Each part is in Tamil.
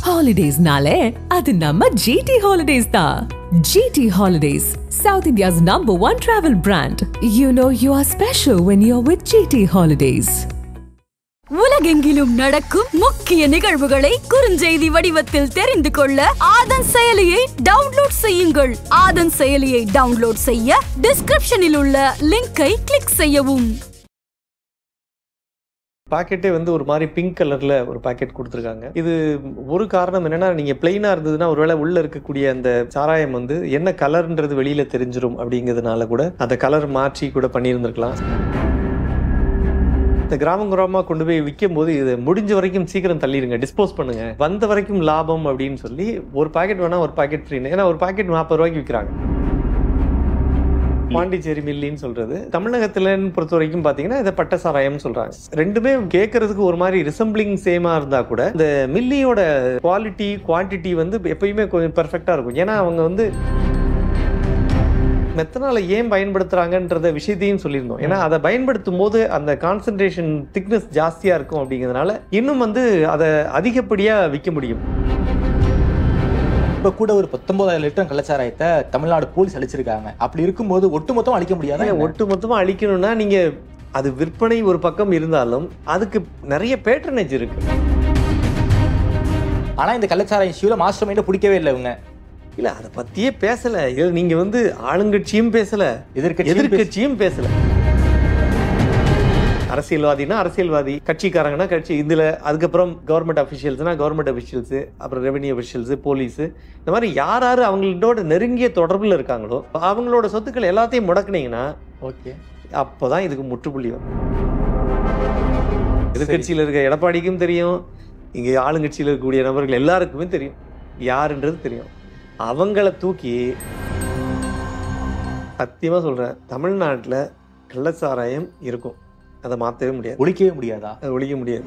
ஹாலிடேஸ்னாலே அது நம்ம ஜிடி ஹாலிடேஸ் தான் GT holidays south India's number one travel brand you know you are special when you are with GT holidays உலகெங்கிலும் நடக்கும் முக்கிய நிகழ்வுகளை குறுஞ்செய்தி வடிவத்தில் தெரிந்து கொள்ள ஆதன் செயலியை டவுன்லோட் செய்யுங்கள் ஆதன் செயலியை டவுன்லோட் செய்ய டிஸ்கிரிப்ஷனில் உள்ள லிங்கை கிளிக் செய்யவும் பாக்கெட்டே வந்து ஒரு மாதிரி பிங்க் கலர்ல ஒரு பாக்கெட் கொடுத்துருக்காங்க இது ஒரு காரணம் என்னன்னா நீங்க பிளெயினா இருந்ததுன்னா ஒருவேளை உள்ள இருக்கக்கூடிய அந்த சாராயம் வந்து என்ன கலர்ன்றது வெளியில தெரிஞ்சிரும் அப்படிங்கிறதுனால கூட அந்த கலர் மாற்றி கூட பண்ணியிருந்திருக்கலாம் இந்த கிராமம் கிராமமா கொண்டு போய் விற்கும் போது இது முடிஞ்ச வரைக்கும் சீக்கிரம் தள்ளிடுங்க டிஸ்போஸ் பண்ணுங்க வந்த வரைக்கும் லாபம் அப்படின்னு சொல்லி ஒரு பாக்கெட் வேணா ஒரு பாக்கெட் ஃப்ரீன்னு ஏன்னா ஒரு பாக்கெட் நாற்பது ரூபாய்க்கு விற்கிறாங்க பாண்டிச்சேரி மில்லின்னு சொல்றது தமிழகத்துலன்னு பொறுத்த வரைக்கும் பாத்தீங்கன்னா இதை பட்ட சாராயம் சொல்றாங்க ரெண்டுமே கேட்கறதுக்கு ஒரு மாதிரி ரிசம்பிளிங் சேமா இருந்தா கூட இந்த மில்லியோட குவாலிட்டி குவான்டிட்டி வந்து எப்பயுமே கொஞ்சம் பெர்ஃபெக்டா இருக்கும் ஏன்னா அவங்க வந்து மெத்தனால ஏன் பயன்படுத்துறாங்கன்றத விஷயத்தையும் சொல்லியிருந்தோம் ஏன்னா அதை பயன்படுத்தும் போது அந்த கான்சன்ட்ரேஷன் திக்னஸ் ஜாஸ்தியா இருக்கும் அப்படிங்கிறதுனால இன்னும் வந்து அதை அதிகப்படியா விற்க முடியும் இப்ப கூட ஒரு பத்தொன்பதாயிரம் லிட்டர் கள்ளச்சாராயத்தை தமிழ்நாடு போலீஸ் அழிச்சிருக்காங்க அப்படி இருக்கும்போது ஒட்டுமொத்தம் அழிக்க முடியாதா ஏன் என்ன? ஒட்டு மொத்தமா அழிக்கணும்னா நீங்க அது விற்பனை ஒரு பக்கம் இருந்தாலும் அதுக்கு நிறைய பேட்டர்னேஜ் இருக்கு ஆனா இந்த கள்ளச்சாராயம் இஷ்யூல மாஸ்டர் மைண்ட பிடிக்கவே இல்லை இவங்க இல்ல அதை பத்தியே பேசல இது நீங்க வந்து ஆளுங்கட்சியும் பேசல எதிர்க்கட்சி எதிர்க்கட்சியும் பேசல அரசியல்வாதினா அரசியல்வாதி கட்சிக்காரங்கன்னா கட்சி இதுல அதுக்கப்புறம் கவர்மெண்ட் அஃபிஷியல்ஸ்னா கவர்மெண்ட் அஃபிஷியல்ஸ் அப்புறம் ரெவென்யூ அஃபிஷியல்ஸ் போலீஸ் இந்த மாதிரி யார் யார் அவங்களோட நெருங்கிய தொடர்புல இருக்காங்களோ அவங்களோட சொத்துக்கள் எல்லாத்தையும் முடக்குனீங்கன்னா ஓகே அப்போதான் இதுக்கு முற்றுப்புள்ளி வரும் எதிர்கட்சியில் இருக்க எடப்பாடிக்கும் தெரியும் இங்கே ஆளுங்கட்சியில் இருக்கக்கூடிய நபர்கள் எல்லாருக்குமே தெரியும் யாருன்றது தெரியும் அவங்கள தூக்கி சத்தியமாக சொல்கிறேன் தமிழ்நாட்டில் கள்ளச்சாராயம் இருக்கும் அதை மாற்றவே முடியாது ஒழிக்கவே முடியாதா அதை ஒழிக்க முடியாது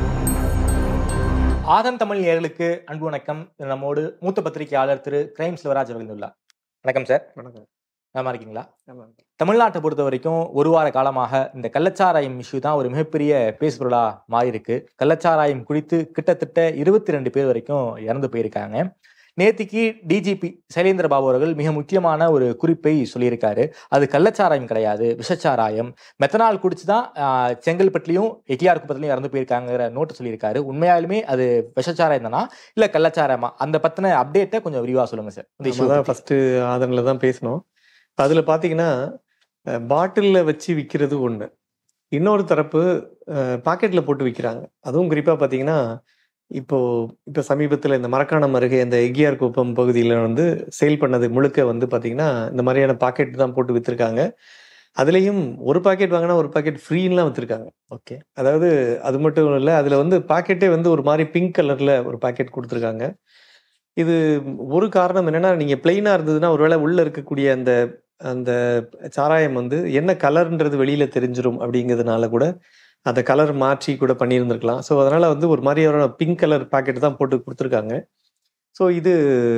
ஆதன் தமிழ் நேயர்களுக்கு அன்பு வணக்கம் நம்மோடு மூத்த பத்திரிகையாளர் திரு கிரைம் சிவராஜ் அவர்கள் உள்ளார் வணக்கம் சார் வணக்கம் நல்லா இருக்கீங்களா ஆமா. தமிழ்நாட்டை பொறுத்த வரைக்கும் ஒரு வார காலமாக இந்த கள்ளச்சாராயம் இஷ்யூ தான் ஒரு மிகப்பெரிய பேசுபொருளா மாறி இருக்கு கள்ளச்சாராயம் குடித்து கிட்டத்தட்ட இருபத்தி ரெண்டு பேர் வரைக்கும் இறந்து போயிருக்காங்க நேத்திக்கு டிஜிபி சைலேந்திர பாபு அவர்கள் மிக முக்கியமான ஒரு குறிப்பை சொல்லியிருக்காரு அது கள்ளச்சாராயம் கிடையாது விஷச்சாராயம் மெத்தனால் குடிச்சு தான் ஆஹ், செங்கல்பட்டுலையும் எட்டியார் குப்பத்துலையும் இறந்து போயிருக்காங்கிற நோட்டு சொல்லியிருக்காரு உண்மையாலுமே அது விஷச்சாராயம் தானா இல்ல கள்ளச்சாராயமா அந்த பத்தின அப்டேட்டை கொஞ்சம் விரிவா சொல்லுங்க சார் இந்த issue நம்ம தான் பத்தி. ஃபஸ்ட்டு ஆதனில் தான் பேசினோம் அதில் பார்த்தீங்கன்னா பாட்டிலில் வச்சு விற்கிறது ஒன்று இன்னொரு தரப்பு பாக்கெட்டில் போட்டு விற்கிறாங்க அதுவும் குறிப்பாக பார்த்தீங்கன்னா இப்போ இப்போ சமீபத்தில் இந்த மரக்காணம் அருகே இந்த எக்கியார் குப்பம் பகுதியில் வந்து சேல் பண்ணது முழுக்க வந்து பார்த்தீங்கன்னா இந்த மாதிரியான பாக்கெட் தான் போட்டு விற்றுருக்காங்க அதுலேயும் ஒரு பாக்கெட் வாங்கினா ஒரு பாக்கெட் ஃப்ரீன்லாம் விற்றுருக்காங்க ஓகே அதாவது அது மட்டும் இல்லை அதில் வந்து பாக்கெட்டே வந்து ஒரு மாதிரி பிங்க் கலரில் ஒரு பாக்கெட் கொடுத்துருக்காங்க இது ஒரு காரணம் என்னன்னா நீங்கள் பிளெயினாக இருந்ததுன்னா ஒருவேளை உள்ளே இருக்கக்கூடிய அந்த அந்த சாராயம் வந்து என்ன கலர்ன்றது வெளியில தெரிஞ்சிரும் அப்படிங்கிறதுனால கூட அந்த கலர் மாற்றி கூட பண்ணியிருந்திருக்கலாம் ஸோ அதனால வந்து ஒரு மாதிரியான பிங்க் கலர் பாக்கெட் தான் போட்டு கொடுத்துருக்காங்க ஸோ இது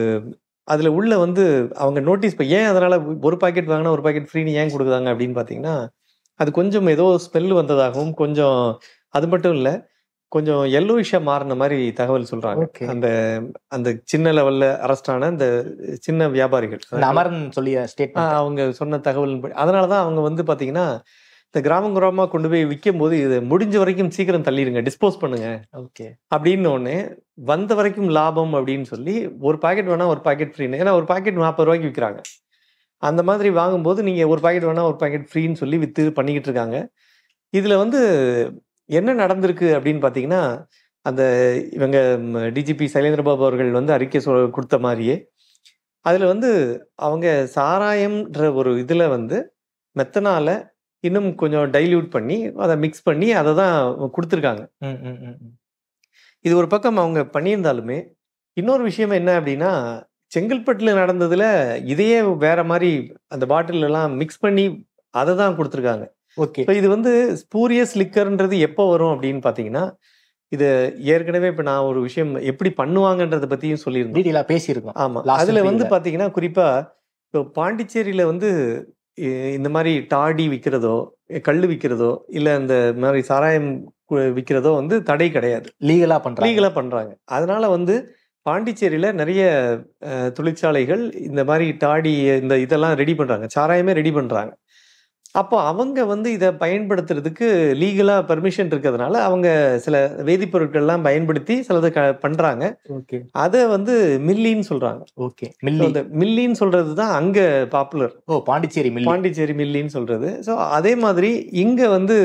அதில் உள்ள வந்து அவங்க நோட்டீஸ் இப்போ ஏன் அதனால ஒரு பாக்கெட் வாங்கினா ஒரு பாக்கெட் ஃப்ரீன்னு ஏன் கொடுக்குறாங்க அப்படின்னு பார்த்தீங்கன்னா அது கொஞ்சம் ஏதோ ஸ்மெல் வந்ததாகவும் கொஞ்சம் அது மட்டும் இல்லை கொஞ்சம் எல்லோயிஷாக மாறின மாதிரி தகவல் சொல்றாங்க Okay. அந்த அந்த சின்ன லெவல்ல அரெஸ்ட் ஆன இந்த சின்ன வியாபாரிகள் இந்த அமரன் சொல்லிய ஆ, ஸ்டேட்மெண்ட் அவங்க சொன்ன தகவல் அதனால தான் அவங்க வந்து பாத்தீங்கன்னா இந்த கிராமம் கிராமமா கொண்டு போய் விற்கும் போது இது முடிஞ்ச வரைக்கும் சீக்கிரம் தள்ளிடுங்க டிஸ்போஸ் பண்ணுங்க ஓகே அப்படின்னு ஒன்று வந்த வரைக்கும் லாபம் அப்படின்னு சொல்லி ஒரு பாக்கெட் வேணா ஒரு பாக்கெட் ஃப்ரீன்னு ஏன்னா ஒரு பாக்கெட் நாற்பது ரூபாய்க்கு விற்கிறாங்க அந்த மாதிரி வாங்கும்போது நீங்கள் ஒரு பாக்கெட் வேணா ஒரு பாக்கெட் ஃப்ரீன்னு சொல்லி விற்று பண்ணிக்கிட்டு இருக்காங்க இதில் வந்து என்ன நடந்திருக்கு அப்படின்னு பார்த்தீங்கன்னா அந்த இவங்க டிஜிபி சைலேந்திரபாபு அவர்கள் வந்து அறிக்கை சொ கொடுத்த மாதிரியே அதில் வந்து அவங்க சாராயம்ன்ற ஒரு இதில் வந்து மெத்தனால இன்னும் கொஞ்சம் டைல்யூட் பண்ணி அதை மிக்ஸ் பண்ணி அதை தான் கொடுத்துருக்காங்க ம், ம், ம், ம். இது ஒரு பக்கம் அவங்க பண்ணியிருந்தாலுமே இன்னொரு விஷயம் என்ன அப்படின்னா செங்கல்பட்டுல நடந்ததுல இதையே வேற மாதிரி அந்த பாட்டில் எல்லாம் மிக்ஸ் பண்ணி அதை தான் கொடுத்துருக்காங்க ஓகே இப்போ இது வந்து ஸ்பூரியஸ் லிக்கர்ன்றது எப்போ வரும் அப்படின்னு பார்த்தீங்கன்னா இது ஏற்கனவே இப்போ நான் ஒரு விஷயம் எப்படி பண்ணுவாங்கன்றதை பற்றியும் சொல்லியிருந்தேன் டீட்டெயிலா பேசியிருக்கோம் ஆமா Last அதுல வந்து interview-ல. பாத்தீங்கன்னா குறிப்பா இப்போ பாண்டிச்சேரியில வந்து இ- இந்த மாதிரி டாடி விற்கிறதோ கல் விற்கிறதோ இல்ல இந்த மாதிரி சாராயம் கு- விற்கிறதோ வந்து தடை கிடையாது லீகலா பண்றாங்க லீகலா பண்றாங்க அதனால வந்து பாண்டிச்சேரியில நிறைய அஹ், தொழிற்சாலைகள் இந்த மாதிரி டாடி இந்த இதெல்லாம் ரெடி பண்றாங்க சாராயமே ரெடி பண்றாங்க அப்போ அவங்க வந்து இதை பயன்படுத்துறதுக்கு லீகலா பர்மிஷன் இருக்கிறதுனால அவங்க சில வேதிப்பொருட்கள்லாம் பயன்படுத்தி சிலதை க பண்றாங்க ஓகே அதை வந்து மில்லின்னு சொல்றாங்க ஓகே So, மில்லி அந்த மில்லின்னு சொல்றது தான் அங்க பாப்புலர் ஓ பாண்டிச்சேரி மில்லி பாண்டிச்சேரி மில்லின்னு சொல்றது ஸோ அதே மாதிரி இங்க வந்து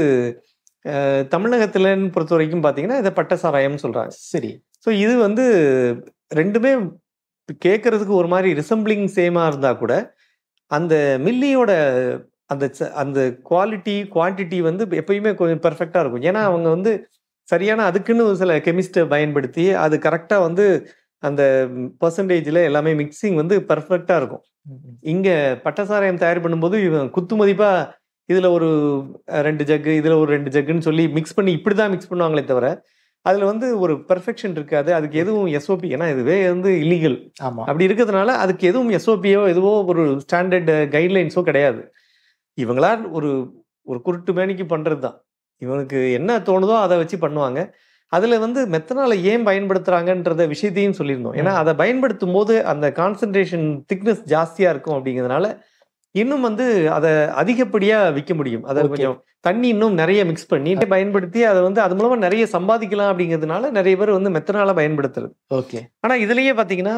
அஹ், தமிழகத்துலன்னு பொறுத்த வரைக்கும் பாத்தீங்கன்னா இதை பட்ட சாராயம்னு சொல்றாங்க சரி ஸோ இது வந்து ரெண்டுமே கேட்கறதுக்கு ஒரு மாதிரி ரிசம்பிளிங் சேமா இருந்தா கூட அந்த மில்லியோட அந்த ச- அந்த குவாலிட்டி குவான்டிட்டி வந்து எப்பயுமே கொஞ்சம் பெர்ஃபெக்டா இருக்கும் ஏன்னா அவங்க வந்து சரியான அதுக்குன்னு ஒரு சில கெமிஸ்ட்டை பயன்படுத்தி அது கரெக்டா வந்து அந்த பர்சன்டேஜ்ல எல்லாமே மிக்சிங் வந்து பெர்ஃபெக்டா இருக்கும் இங்க பட்டசாராயம் தயார் பண்ணும்போது இவன் குத்து மதிப்பா இதுல ஒரு அஹ், ரெண்டு ஜக்கு இதுல ஒரு ரெண்டு ஜக்குன்னு சொல்லி மிக்ஸ் பண்ணி இப்படிதான் மிக்ஸ் பண்ணுவாங்களே தவிர அதுல வந்து ஒரு பெர்ஃபெக்ஷன் இருக்காது அதுக்கு எதுவும் எஸ்ஓபி ஏன்னா இதுவே வந்து இல்லீகல் ஆமா அப்படி இருக்கிறதுனால அதுக்கு எதுவும் எஸ்ஓபியோ எதுவோ ஒரு ஸ்டாண்டர்ட் கைட்லைன்ஸோ கிடையாது இவங்களா ஒரு ஒரு குருட்டு மேனிக்கு பண்றது தான் இவனுக்கு என்ன தோணுதோ அதை வச்சு பண்ணுவாங்க அதுல வந்து மெத்தனால ஏன் பயன்படுத்துறாங்கன்றத விஷயத்தையும் சொல்லியிருந்தோம் ஏன்னா அதை பயன்படுத்தும் போது அந்த கான்சென்ட்ரேஷன் திக்னஸ் ஜாஸ்தியா இருக்கும் அப்படிங்கிறதுனால இன்னும் வந்து அதை அதிகப்படியா விற்க முடியும் அதை Okay. கொஞ்சம் தண்ணி இன்னும் நிறைய மிக்ஸ் பண்ணி பயன்படுத்தி அதை வந்து அது மூலமா நிறைய சம்பாதிக்கலாம் அப்படிங்கிறதுனால நிறைய பேர் வந்து மெத்தனால பயன்படுத்துறது ஓகே ஆனா இதுலயே பாத்தீங்கன்னா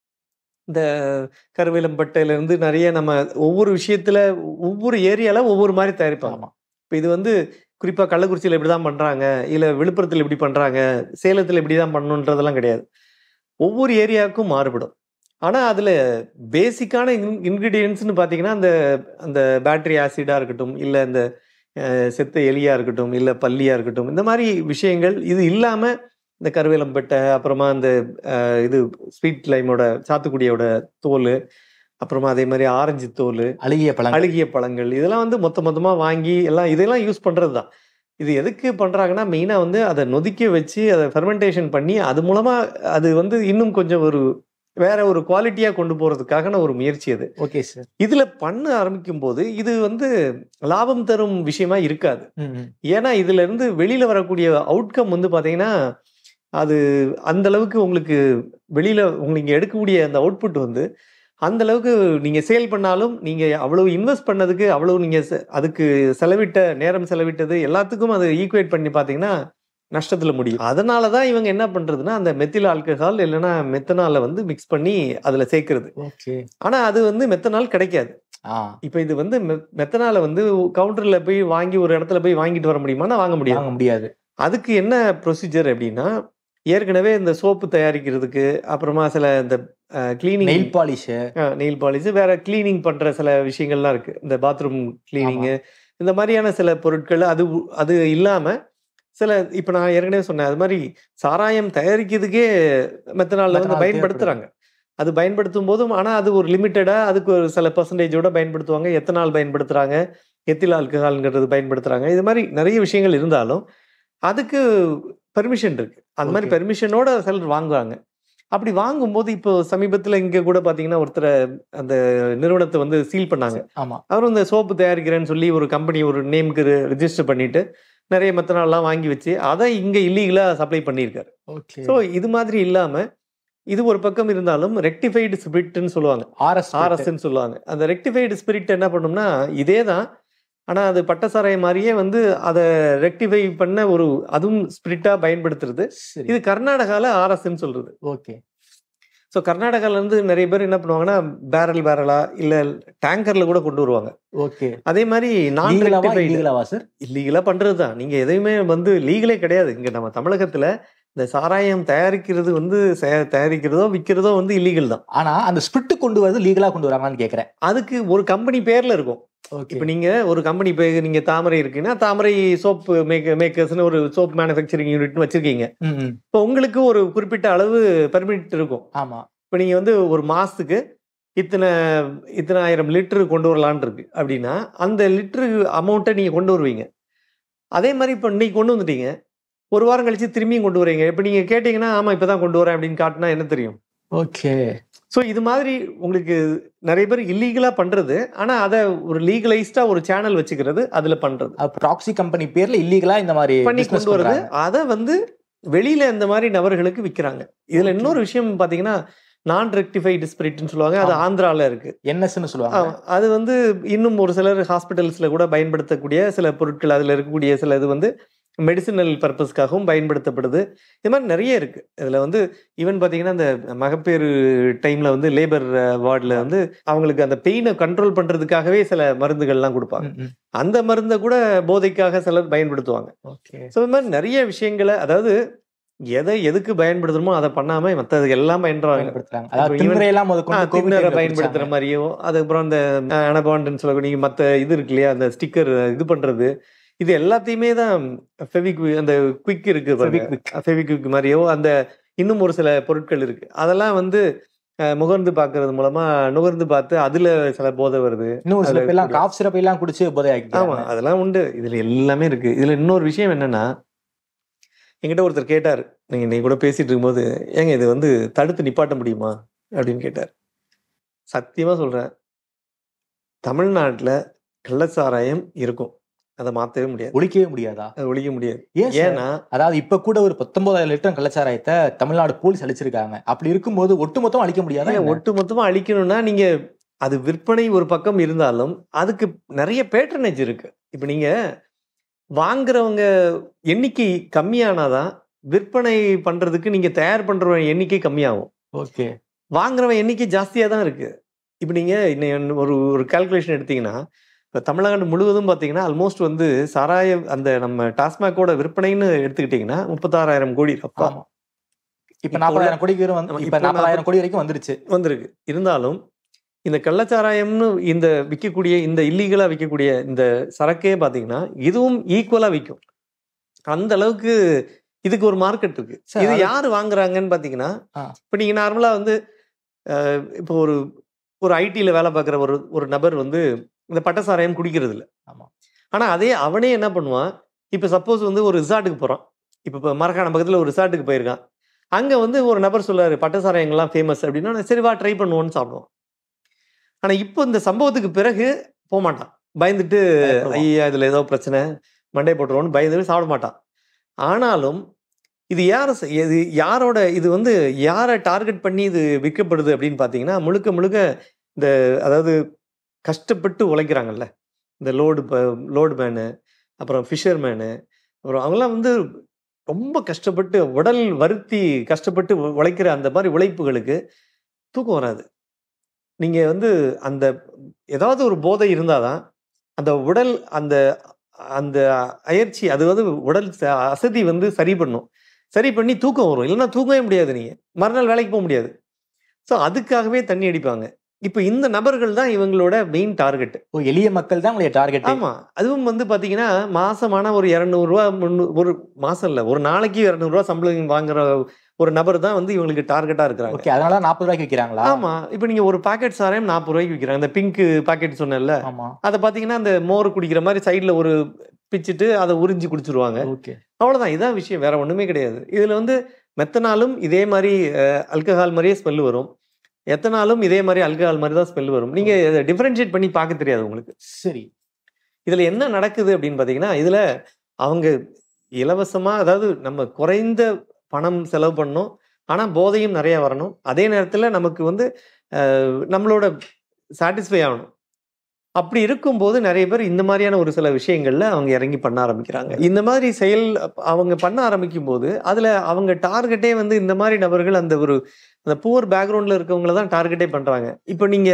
இந்த கருவேலம்பட்டையில இருந்து நிறைய நம்ம ஒவ்வொரு விஷயத்துல ஒவ்வொரு ஏரியால ஒவ்வொரு மாதிரி தயாரிப்பாங்க ஆமா இப்ப இது வந்து குறிப்பா கள்ளக்குறிச்சியில இப்படிதான் பண்றாங்க இல்ல விழுப்புரத்துல இப்படி பண்றாங்க சேலத்துல இப்படிதான் பண்ணணுன்றதெல்லாம் கிடையாது ஒவ்வொரு ஏரியாவுக்கும் மாறுபடும் ஆனா அதுல பேசிக்கான இன்கிரீடியன்ஸ்னு பாத்தீங்கன்னா அந்த அந்த பேட்டரி ஆசிடா இருக்கட்டும் இல்ல இந்த அஹ், செத்த எலியா இருக்கட்டும் இல்ல பல்லியா இருக்கட்டும் இந்த மாதிரி விஷயங்கள் இது இல்லாம இந்த கருவேலம்பட்டை அப்புறமா இந்த அஹ், இது ஸ்வீட் லைமோட சாத்துக்குடியோட தோல் அப்புறமா அதே மாதிரி ஆரஞ்சு தோல் அழுகிய பழங்கள் அழுகிய பழங்கள் இதெல்லாம் வந்து மொத்த மொத்தமா வாங்கி எல்லாம் இதெல்லாம் யூஸ் பண்றது தான் இது எதுக்கு பண்றாங்கன்னா மெயினா வந்து அதை நொதிக்க வச்சு அதை ஃபெர்மெண்டேஷன் பண்ணி அது மூலமா அது வந்து இன்னும் கொஞ்சம் ஒரு வேற ஒரு குவாலிட்டியா கொண்டு போறதுக்கான ஒரு முயற்சி அது ஓகே சார் இதுல பண்ண ஆரம்பிக்கும் போது இது வந்து லாபம் தரும் விஷயமா இருக்காது ஏன்னா இதுல இருந்து வெளியில வரக்கூடிய அவுட்கம் வந்து பாத்தீங்கன்னா அது அந்த அளவுக்கு உங்களுக்கு வெளியில உங்களுக்கு எடுக்கக்கூடிய அந்த அவுட்புட் வந்து அந்த அளவுக்கு நீங்க சேல் பண்ணாலும் நீங்க அவ்வளவு இன்வெஸ்ட் பண்ணதுக்கு அவ்வளவு நீங்க செ- அதுக்கு செலவிட்ட நேரம் செலவிட்டது எல்லாத்துக்கும் அது ஈக்குவேட் பண்ணி பாத்தீங்கன்னா நஷ்டத்துல முடியும் அதனால தான் இவங்க என்ன பண்றதுன்னா அந்த மெத்தில் ஆல்கஹால் இல்லைன்னா மெத்தனால வந்து மிக்ஸ் பண்ணி அதுல சேர்க்கிறது ஓகே ஆனா அது வந்து மெத்தனால் கிடைக்காது ஆ இப்போ இது வந்து மெ- மெத்தனால வந்து கவுண்டர்ல போய் வாங்கி ஒரு இடத்துல போய் வாங்கிட்டு வர முடியுமான்னா வாங்க முடியாது வாங்க முடியாது அதுக்கு என்ன ப்ரொசீஜர் அப்படின்னா ஏற்கனவே இந்த சோப்பு தயாரிக்கிறதுக்கு அப்புறமா சில இந்த cleaning nail polish nail polish வேற கிளீனிங் பண்ற சில விஷயங்கள்லாம் இருக்கு இந்த பாத்ரூம் கிளீனிங்கு இந்த மாதிரியான சில பொருட்கள் அது உ- அது இல்லாம சில இப்ப நான் ஏற்கனவே சொன்னேன் அது மாதிரி சாராயம் தயாரிக்கிறதுக்கே மெத்தனால் வந்து Methanol பயன்படுத்துறாங்க அது பயன்படுத்தும் போதும் ஆனா அது ஒரு லிமிட்டடா அதுக்கு ஒரு சில பர்சன்டேஜோட பயன்படுத்துவாங்க எத்தனால் பயன்படுத்துறாங்க எத்தில் ஆல்கஹால்ங்கிறது பயன்படுத்துறாங்க இது மாதிரி நிறைய விஷயங்கள் இருந்தாலும் அதுக்கு பெர்மிஷன் இருக்கு அந்த மாதிரி Okay. பெர்மிஷனோட சிலர் வாங்குவாங்க அப்படி வாங்கும்போது இப்போ சமீபத்துல இங்க கூட பாத்தீங்கன்னா ஒருத்தரை அந்த நிறுவனத்தை வந்து சீல் பண்ணாங்க ஆமா அவரும் இந்த சோப்பு தயாரிக்கிறேன்னு சொல்லி ஒரு கம்பெனி ஒரு நேமுக்கு ரெஜிஸ்டர் பண்ணிட்டு நிறைய மெத்தனால்லாம் வாங்கி வச்சு அதை இங்க இல்லீகலா சப்ளை பண்ணியிருக்காரு ஓகே ஸோ இது மாதிரி இல்லாம இது ஒரு பக்கம் இருந்தாலும் ரெக்டிஃபைடு ஸ்பிரிட்னு சொல்லுவாங்க ஆர்எஸ் ஆர்எஸ்ன்னு சொல்லுவாங்க அந்த ரெக்டிஃபைடு ஸ்பிரிட் என்ன பண்ணும்னா இதே தான் ஆனா அது பட்டசாராயம் மாதிரியே வந்து அதை ரெக்டிஃபை பண்ண ஒரு அதுவும் ஸ்பிரிட்டா பயன்படுத்துறது சரி இது கர்நாடகால ஆர்எஸ்ன்னு சொல்றது ஓகே ஸோ கர்நாடகால இருந்து நிறைய பேர் என்ன பண்ணுவாங்கன்னா பேரல் பேரலா இல்ல டேங்கர்ல கூட கொண்டு வருவாங்க ஓகே அதே மாதிரி நான் லீகலாவா ரெக்டிஃபைடு இல்லீகலாவா சார் இல்லீகலா பண்றது தான் நீங்க எதையுமே வந்து லீகலே கிடையாது இங்க நம்ம தமிழகத்துல இந்த சாராயம் தயாரிக்கிறது வந்து செ- தயாரிக்கிறதோ விற்கிறதோ வந்து இல்லீகல் தான் ஆனா அந்த ஸ்பிரிட் கொண்டு வரது லீகலா கொண்டு வராங்களான்னு கேக்குறேன் அதுக்கு ஒரு கம்பெனி பேர்ல இருக்கும் ஓகே இப்போ நீங்க ஒரு கம்பெனி பேர் நீங்க தாமரை இருக்குன்னா தாமரை சோப் மேக்க மேக்கர்ஸ்னு ஒரு சோப் மேனுஃபேக்சரிங் யூனிட்னு வச்சிருக்கீங்க ம், ம். இப்போ உங்களுக்கு ஒரு குறிப்பிட்ட அளவு பெர்மிட் இருக்கும் ஆமா இப்போ நீங்க வந்து ஒரு மாசத்துக்கு இத்தனை இத்தனை ஆயிரம் லிட்டரு கொண்டு வரலான் இருக்கு அப்படின்னா அந்த லிட்டரு அமௌண்ட்டை நீங்க கொண்டு வருவீங்க அதே மாதிரி இப்போ இன்னைக்கு கொண்டு வந்துட்டீங்க ஒரு வாரம் கழிச்சு திரும்பியும் கொண்டு வரீங்க இப்போ நீங்க கேட்டீங்கன்னா ஆமா இப்பதான் கொண்டு வரேன் அப்படின்னு காட்டினா என்ன தெரியும் ஓகே ஸோ இது மாதிரி உங்களுக்கு நிறைய பேர் இல்லீகலா பண்றது ஆனா அதை ஒரு லீகலைஸ்டா ஒரு சேனல் வச்சுக்கிறது அதுல பண்றது ப்ராக்சி கம்பெனி பேர்ல இல்லீகலா இந்த மாதிரி பண்ணி business கொண்டு வருது பண்றாங்க. அதை வந்து வெளியில இந்த மாதிரி நபர்களுக்கு விற்கிறாங்க இதுல இன்னொரு விஷயம் பாத்தீங்கன்னா நான் ரெக்டிஃபை டிஸ்பிரிட்னு சொல்லுவாங்க அது ஆமா. ஆந்திரால இருக்கு என்எஸ்ன்னு சொல்லுவாங்க ஆமா. அது வந்து இன்னும் ஒரு சிலர் ஹாஸ்பிட்டல்ஸ்ல கூட பயன்படுத்தக்கூடிய சில பொருட்கள் அதுல இருக்கக்கூடிய சில இது வந்து மெடிசினல் பர்பஸ்க்காகவும் பயன்படுத்தப்படுது இது மாதிரி நிறைய இருக்கு இதுல வந்து ஈவன் பாத்தீங்கன்னா இந்த மகப்பேறு டைம்ல வந்து லேபர் வார்டில் வந்து அவங்களுக்கு அந்த பெயினை கண்ட்ரோல் பண்றதுக்காகவே சில மருந்துகள்லாம் கொடுப்பாங்க ம், ம். அந்த மருந்தை கூட போதைக்காக சிலர் பயன்படுத்துவாங்க ஓகே ஸோ இது மாதிரி நிறைய விஷயங்களை அதாவது எதை எதுக்கு பயன்படுத்தணுமோ அதை பண்ணாம மற்றது எல்லாம் பயன்படுறாங்க பயன்படுத்துறாங்க அதாவது இப்போ even- திமிரையெல்லாம் முதற்கொண்டு COVID தின்னரை time ல பயன்படுத்துற குடிச்சாங்க. மாதிரியோ அதுக்கப்புறம் அந்த அனபாண்டுன்னு சொல்லக்கூடிய மற்ற இது இருக்கு இல்லையா அந்த ஸ்டிக்கர் இது பண்றது இது எல்லாத்தையுமே தான் ஃபெவிக் அந்த குவிக் இருக்கு Fevikwik. ஃபெவிக்விக் மாதிரியோ அந்த இன்னும் ஒரு சில பொருட்கள் இருக்கு அதெல்லாம் வந்து அஹ், முகர்ந்து பார்க்கறது மூலமா நுகர்ந்து பார்த்து அதுல சில போதை வருது இன்னும் சில அதுல பேர்லாம் கூட- காஃப் சிரப் எல்லாம் குடிச்சு போதை ஆமா ஆக்கிட்டாங்க அதெல்லாம் உண்டு இதுல எல்லாமே இருக்கு இதுல இன்னொரு விஷயம் என்னன்னா என்கிட்ட ஒருத்தர் கேட்டார் நீங்க நீ கூட பேசிட்டு இருக்கும்போது ஏங்க இது வந்து தடுத்து நிப்பாட்ட முடியுமா அப்படின்னு கேட்டார் சத்தியமா சொல்றேன் தமிழ்நாட்டுல கள்ளச்சாராயம் இருக்கும் அதை மாத்தவே முடியாது ஒழிக்கவே முடியாதா அதை ஒழிக்க முடியாது ஏன் சார்? ஏன்னா அதாவது இப்ப கூட ஒரு பத்தொன்பதாயிரம் லிட்டர் கள்ளச்சாராயத்தை தமிழ்நாடு போலீஸ் அழிச்சிருக்காங்க அப்படி இருக்கும்போது ஒட்டுமொத்தம் அழிக்க முடியாதா இல்ல, என்ன? ஒட்டு மொத்தமா அழிக்கணும்னா நீங்க அது விற்பனை ஒரு பக்கம் இருந்தாலும் அதுக்கு நிறைய பேட்டர்னேஜ் இருக்கு இப்ப நீங்க வாங்குறவங்க எண்ணிக்கை கம்மியானாதான் விற்பனை பண்றதுக்கு நீங்க தயார் பண்றவங்க எண்ணிக்கை கம்மியாகும் ஓகே வாங்குறவன் எண்ணிக்கை ஜாஸ்தியா தான் இருக்கு இப்போ நீங்க இன்னும் ஒரு ஒரு கால்குலேஷன் எடுத்தீங்கன்னா இப்போ தமிழ்நாடு முழுவதும் பார்த்தீங்கன்னா ஆல்மோஸ்ட் வந்து சாராய அந்த நம்ம டாஸ்மாகோட விற்பனைன்னு எடுத்துக்கிட்டீங்கன்னா முப்பத்தாறாயிரம் கோடி அப்பா ஆமா இப்ப இப்போ நாற்பதாயிரம் கோடிக்கு வரும் வந்து ஆமா, இப்ப இப்போ நாற்பதாயிரம் கோடி வரைக்கும் வந்துருச்சு வந்திருக்கு இருந்தாலும் இந்த கள்ளச்சாராயம்னு இந்த விற்கக்கூடிய இந்த இல்லீகலா விற்கக்கூடிய இந்த சரக்கே பார்த்தீங்கன்னா இதுவும் ஈக்குவலா விற்கும் அந்த அளவுக்கு இதுக்கு ஒரு மார்க்கெட் இருக்கு சார், இது அது- யார் வாங்குறாங்கன்னு பார்த்தீங்கன்னா ஆ. இப்போ நீங்க நார்மலா வந்து அஹ், இப்போ ஒரு ஒரு ஐடில வேலை பார்க்குற ஒரு ஒரு நபர் வந்து இந்த பட்டசாராயம் குடிக்கிறது இல்ல ஆமா. ஆனா அதே அவனே என்ன பண்ணுவான் இப்போ சப்போஸ் வந்து ஒரு ரிசார்ட்டுக்கு போறான் இப்போ இப்போ மரக்காண பக்கத்துல ஒரு ரிசார்ட்டுக்கு போயிருக்கான் அங்க வந்து ஒரு நபர் சொல்றாரு பட்டசாராயங்கள்லாம் ஃபேமஸ் அப்படின்னா நான் சரி வா ட்ரை பண்ணுவோன்னு சாப்பிடுவோம் ஆனா இப்போ இந்த சம்பவத்துக்கு பிறகு போக மாட்டான் பயந்துட்டு பயப்படுவான். ஐயா இதுல ஏதோ பிரச்சனை மண்டை போட்டுருவோன்னு பயந்துட்டு சாப்பிட மாட்டான் ஆனாலும் இது யார செ- இது யாரோட இது வந்து யாரை டார்கெட் பண்ணி இது விற்கப்படுது அப்படின்னு பார்த்தீங்கன்னா முழுக்க முழுக்க இந்த அதாவது கஷ்டப்பட்டு உழைக்கிறாங்கல்ல இந்த லோடு லோடு மேனு அப்புறம் ஃபிஷர் மேனு அப்புறம் அவங்களாம் வந்து ரொம்ப கஷ்டப்பட்டு உடல் வருத்தி கஷ்டப்பட்டு உ- உழைக்கிற அந்த மாதிரி உழைப்புகளுக்கு தூக்கம் வராது நீங்க வந்து அந்த ஏதாவது ஒரு போதை இருந்தாதான் அந்த உடல் அந்த அந்த அயற்சி அது வந்து உடல் ச- அசதி வந்து சரி பண்ணும் சரி பண்ணி தூக்கம் வரும் இல்லைன்னா தூங்கவே முடியாது நீங்க மறுநாள் வேலைக்கு போக முடியாது ஸோ அதுக்காகவே தண்ணி அடிப்பாங்க இப்போ இந்த நபர்கள் தான் இவங்களோட மெயின் டார்கெட் ஓ, எளிய மக்கள் தான் உங்களுடைய டார்கெட் ஆமா அதுவும் வந்து பாத்தீங்கன்னா மாசமான ஒரு இரநூறுவா முந்நூறு ஒரு மாசம் இல்ல ஒரு நாளைக்கு இரநூறுவா சம்பளம் வாங்குற ஒரு நபர் தான் வந்து இவங்களுக்கு டார்கெட்டா இருக்கிறாங்க ஓகே அதனால நாற்பது ரூபாய்க்கு விற்கிறாங்களா ஆமா இப்போ நீங்க ஒரு பாக்கெட் சாராயம் நாற்பது ரூபாய்க்கு விற்கிறாங்க இந்த பிங்க் பாக்கெட் சொன்னேன்ல ஆமா அதை பாத்தீங்கன்னா அந்த மோர் குடிக்கிற மாதிரி சைடுல ஒரு பிச்சுட்டு அதை உறிஞ்சி குடிச்சிருவாங்க ஓகே அவ்வளவுதான் இதான் விஷயம் வேற ஒண்ணுமே கிடையாது இதுல வந்து மெத்தனாலும் இதே மாதிரி அல்கஹால் மாதிரியே ஸ்மெல் வரும் எத்தனாலும் இதே மாதிரி அல்கஹால் மாதிரி தான் ஸ்மெல் வரும் நீங்க டிஃபரன்ஷியேட் பண்ணி பார்க்க தெரியாது உங்களுக்கு சரி இதுல என்ன நடக்குது அப்படின்னு பாத்தீங்கன்னா இதுல அவங்க இலவசமா அதாவது நம்ம குறைந்த பணம் செலவு பண்ணணும் ஆனா போதையும் நிறைய வரணும் அதே நேரத்துல நமக்கு வந்து அஹ், நம்மளோட சாட்டிஸ்ஃபை ஆகணும் அப்படி இருக்கும்போது நிறைய பேர் இந்த மாதிரியான ஒரு சில விஷயங்கள்ல அவங்க இறங்கி பண்ண ஆரம்பிக்கிறாங்க இந்த மாதிரி செயல் அப்ப அவங்க பண்ண ஆரம்பிக்கும் போது அதுல அவங்க டார்கெட்டே வந்து இந்த மாதிரி நபர்கள் அந்த ஒரு அந்த புவர் பேக்ரவுண்ட்ல இருக்கவங்கள தான் டார்கெட்டே பண்றாங்க இப்போ நீங்க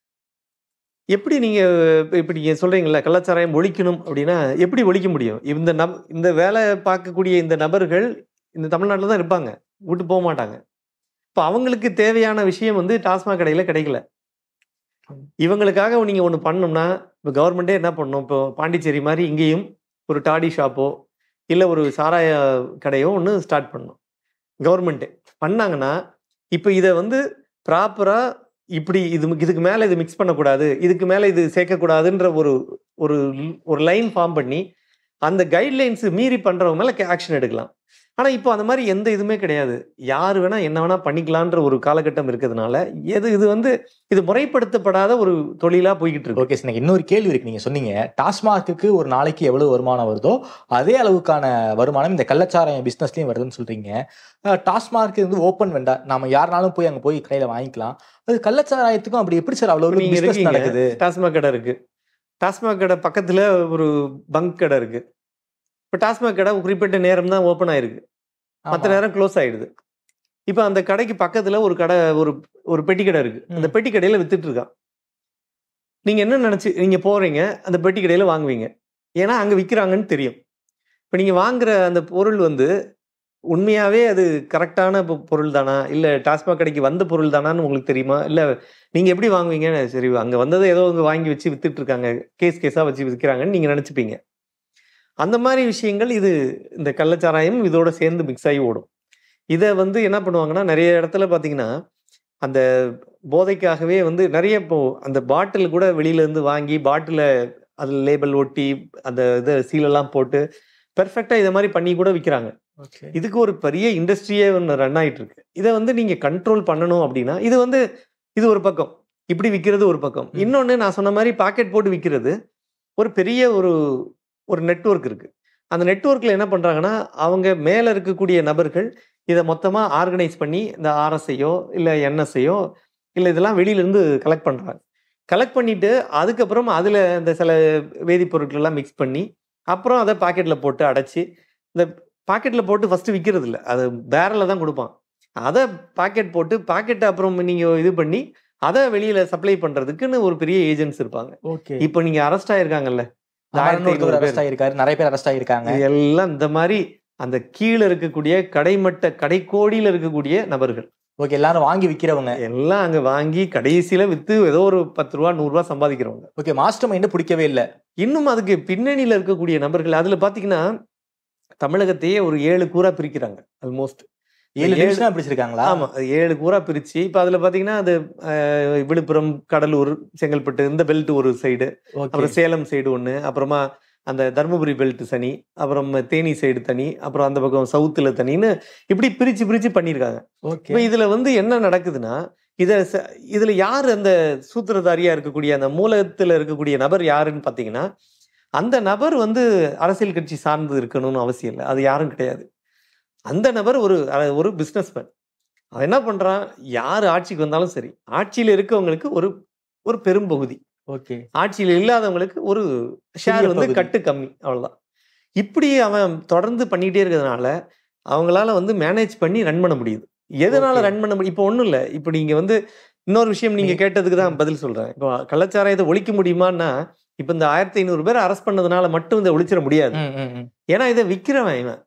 எப்படி நீங்க இப்ப இப்ப நீங்க சொல்றீங்கல்ல கள்ளச்சாராயம் ஒழிக்கணும் அப்படின்னா எப்படி ஒழிக்க முடியும் இந்த நப் இந்த வேலை பார்க்கக்கூடிய இந்த நபர்கள் இந்த தமிழ்நாட்டில் தான் இருப்பாங்க விட்டு போக மாட்டாங்க இப்போ அவங்களுக்கு தேவையான விஷயம் வந்து டாஸ்மாக் கடையில கிடைக்கல இவங்களுக்காக நீங்க ஒன்று பண்ணணும்னா இப்போ கவர்மெண்ட்டே என்ன பண்ணணும் இப்போ பாண்டிச்சேரி மாதிரி இங்கேயும் ஒரு டாடி ஷாப்போ இல்லை ஒரு சாராய கடையோ ஒன்று ஸ்டார்ட் பண்ணணும் கவர்மெண்ட்டே பண்ணாங்கன்னா இப்போ இதை வந்து ப்ராப்பராக இப்படி இது இதுக்கு மேலே இது மிக்ஸ் பண்ணக்கூடாது இதுக்கு மேலே இது சேர்க்கக்கூடாதுன்ற ஒரு ஒரு ஒரு லைன் ஃபார்ம் பண்ணி அந்த கைட்லைன்ஸ் மீறி பண்ணுறவங்க மேலே ஆக்ஷன் எடுக்கலாம் ஆனா இப்போ அந்த மாதிரி எந்த இதுவுமே கிடையாது யார் வேணா என்ன வேணா பண்ணிக்கலான்ற ஒரு காலகட்டம் இருக்கிறதுனால எது இது வந்து இது முறைப்படுத்தப்படாத ஒரு தொழிலா போய்கிட்டு இருக்கு ஓகே சார் எனக்கு இன்னொரு கேள்வி இருக்கு நீங்க சொன்னீங்க டாஸ்மார்க்குக்கு ஒரு நாளைக்கு எவ்வளவு வருமானம் வருதோ அதே அளவுக்கான வருமானம் இந்த கள்ளச்சாராயம் பிசினஸ்லயும் வருதுன்னு சொல்றீங்க அஹ், டாஸ்மார்க் வந்து ஓப்பன் வேண்டா நாம யாருனாலும் போய் அங்க போய் கடையில வாங்கிக்கலாம் அது கள்ளச்சாராயத்துக்கும் அப்படி எப்படி சார் அவ்வளவு நீங்க பிசினஸ் இருக்கீங்க நடக்குது டாஸ்மாக் கடை இருக்கு டாஸ்மாக் கடை பக்கத்துல ஒரு பங்க் கடை இருக்கு இப்போ டாஸ்மாக் கடை ஒரு குறிப்பிட்ட நேரம் தான் ஓப்பன் ஆயிருக்கு மற்ற ஆமா. நேரம் க்ளோஸ் ஆயிடுது இப்போ அந்த கடைக்கு பக்கத்துல ஒரு கடை ஒரு ஒரு பெட்டி கடை இருக்கு அந்த ம். பெட்டி கடையில வித்துட்டு இருக்கான் நீங்க என்ன நினைச்சு நீங்க போறீங்க அந்த பெட்டி கடையில வாங்குவீங்க ஏன்னா அங்க விக்கிறாங்கன்னு தெரியும் இப்போ நீங்க வாங்குற அந்த பொருள் வந்து உண்மையாவே அது கரெக்டான பொ- பொருள் தானா இல்ல டாஸ்மாக் கடைக்கு வந்த பொருள் தானான்னு உங்களுக்கு தெரியுமா இல்ல நீங்க எப்படி வாங்குவீங்க சரி அங்க வந்ததை ஏதோ அங்க வாங்கி வச்சு வித்துட்டு இருக்காங்க கேஸ் கேஸா வச்சு விற்கிறாங்கன்னு நீங்க நினைச்சுப்பீங்க அந்த மாதிரி விஷயங்கள் இது இந்த கள்ளச்சாராயம் இதோட சேர்ந்து மிக்ஸ் ஆகி ஓடும் இதை வந்து என்ன பண்ணுவாங்கன்னா நிறைய இடத்துல பார்த்தீங்கன்னா அந்த போதைக்காகவே வந்து நிறைய இப்போ அந்த பாட்டில் கூட வெளியில இருந்து வாங்கி பாட்டில அதில் லேபிள் ஒட்டி அந்த இது சீலெல்லாம் போட்டு பெர்ஃபெக்டா இதை மாதிரி பண்ணி கூட விற்கிறாங்க Okay. இதுக்கு ஒரு பெரிய இண்டஸ்ட்ரியே ஒன்று ரன் ஆயிட்டு இருக்கு இதை வந்து நீங்க கண்ட்ரோல் பண்ணணும் அப்படின்னா இது வந்து இது ஒரு பக்கம் இப்படி விற்கிறது ஒரு பக்கம் ம். இன்னொன்று நான் சொன்ன மாதிரி பாக்கெட் போட்டு விற்கிறது ஒரு பெரிய ஒரு ஒரு நெட்வொர்க் இருக்கு அந்த நெட்வொர்க்ல என்ன பண்றாங்கன்னா அவங்க மேல இருக்கக்கூடிய நபர்கள் இதை மொத்தமா ஆர்கனைஸ் பண்ணி இந்த ஆர்எஸ்ஐயோ இல்லை என்எஸ்ஐயோ இல்லை இதெல்லாம் வெளியில இருந்து கலெக்ட் பண்றாங்க கலெக்ட் பண்ணிட்டு அதுக்கப்புறம் அதுல இந்த சில வேதிப்பொருட்கள் எல்லாம் மிக்ஸ் பண்ணி அப்புறம் அதை பாக்கெட்ல போட்டு அடைச்சி இந்த பாக்கெட்ல போட்டு ஃபர்ஸ்ட் விற்கிறது இல்லை அது பேரல தான் கொடுப்பான் அதை பாக்கெட் போட்டு பாக்கெட்டை அப்புறம் நீங்க இது பண்ணி அதை வெளியில சப்ளை பண்றதுக்குன்னு ஒரு பெரிய ஏஜென்ட்ஸ் இருப்பாங்க Okay. இப்போ நீங்க அரெஸ்ட் ஆயிருக்காங்கல்ல இந்த ஆமா, 1500 இன்னொருத்தர் பேர். அரெஸ்ட் ஆயிருக்காரு நிறைய பேர் அரெஸ்ட் ஆயிருக்காங்க இது எல்லாம் இந்த மாதிரி அந்த கீழே இருக்கக்கூடிய கடைமட்ட கடைக்கோடியில இருக்கக்கூடிய நபர்கள் ஓகே எல்லாரும் வாங்கி விக்கிறவங்க எல்லாம் அங்க வாங்கி கடைசியில வித்து ஏதோ ஒரு பத்து ரூபா நூறு ரூபா சம்பாதிக்கிறவங்க ஓகே மாஸ்டர் மைண்ட் பிடிக்கவே இல்ல இன்னும் அதுக்கு பின்னணியில இருக்கக்கூடிய நபர்கள் அதுல பாத்தீங்கன்னா தமிழகத்தையே ஒரு ஏழு கூறா பிரிக்கிறாங்க ஆல்மோஸ்ட் ஏழு ஏழு- டிவிஷனா பிடிச்சிருக்காங்களா ஆமா அது ஏழு கூறா பிரிச்சு இப்ப அதுல பாத்தீங்கன்னா அது அஹ், விழுப்புரம் கடலூர் செங்கல்பட்டு இந்த பெல்ட் ஒரு சைடு ஓகே அப்புறம் சேலம் சைடு ஒண்ணு அப்புறமா அந்த தருமபுரி பெல்ட் தனி அப்புறம் தேனி சைடு தனி அப்புறம் அந்த பக்கம் சவுத்துல தனின்னு இப்படி பிரிச்சு பிரிச்சு பண்ணியிருக்காங்க ஓகே இப்ப இதுல வந்து என்ன நடக்குதுன்னா இத ச- இதுல யார் அந்த சூத்திரதாரியா இருக்கக்கூடிய அந்த மூலத்துல இருக்கக்கூடிய நபர் யாருன்னு பாத்தீங்கன்னா அந்த நபர் வந்து அரசியல் கட்சி சார்ந்து இருக்கணும்னு அவசியம் இல்லை அது யாரும் கிடையாது அந்த நபர் ஒரு அஹ், ஒரு பிசினஸ்மேன் அவன் என்ன பண்றான் யார் ஆட்சிக்கு வந்தாலும் சரி ஆட்சியில இருக்கவங்களுக்கு ஒரு ஒரு பெரும்பகுதி ஓகே ஆட்சியில் இல்லாதவங்களுக்கு ஒரு ஷேர் வந்து பகுதி. கட்டு கம்மி அவ்வளவுதான் இப்படி அவன் தொடர்ந்து பண்ணிட்டே இருக்கிறதுனால அவங்களால வந்து மேனேஜ் பண்ணி ரன் பண்ண முடியுது எதனால Okay. ரன் பண்ண முடியும் இப்போ ஒண்ணும் இல்ல இப்போ நீங்க வந்து இன்னொரு விஷயம் நீங்க நீ- கேட்டதுக்கு தான் பதில் சொல்றேன் இப்போ கள்ளச்சாராயத்தை ஒழிக்க முடியுமான்னா இப்போ இந்த ஆயிரத்தி ஐநூறு பேர் அரெஸ்ட் பண்ணதுனால மட்டும் இதை ஒழிச்சிட முடியாது ம், ம், ம். ஏன்னா இதை விற்கிறவன் இவன்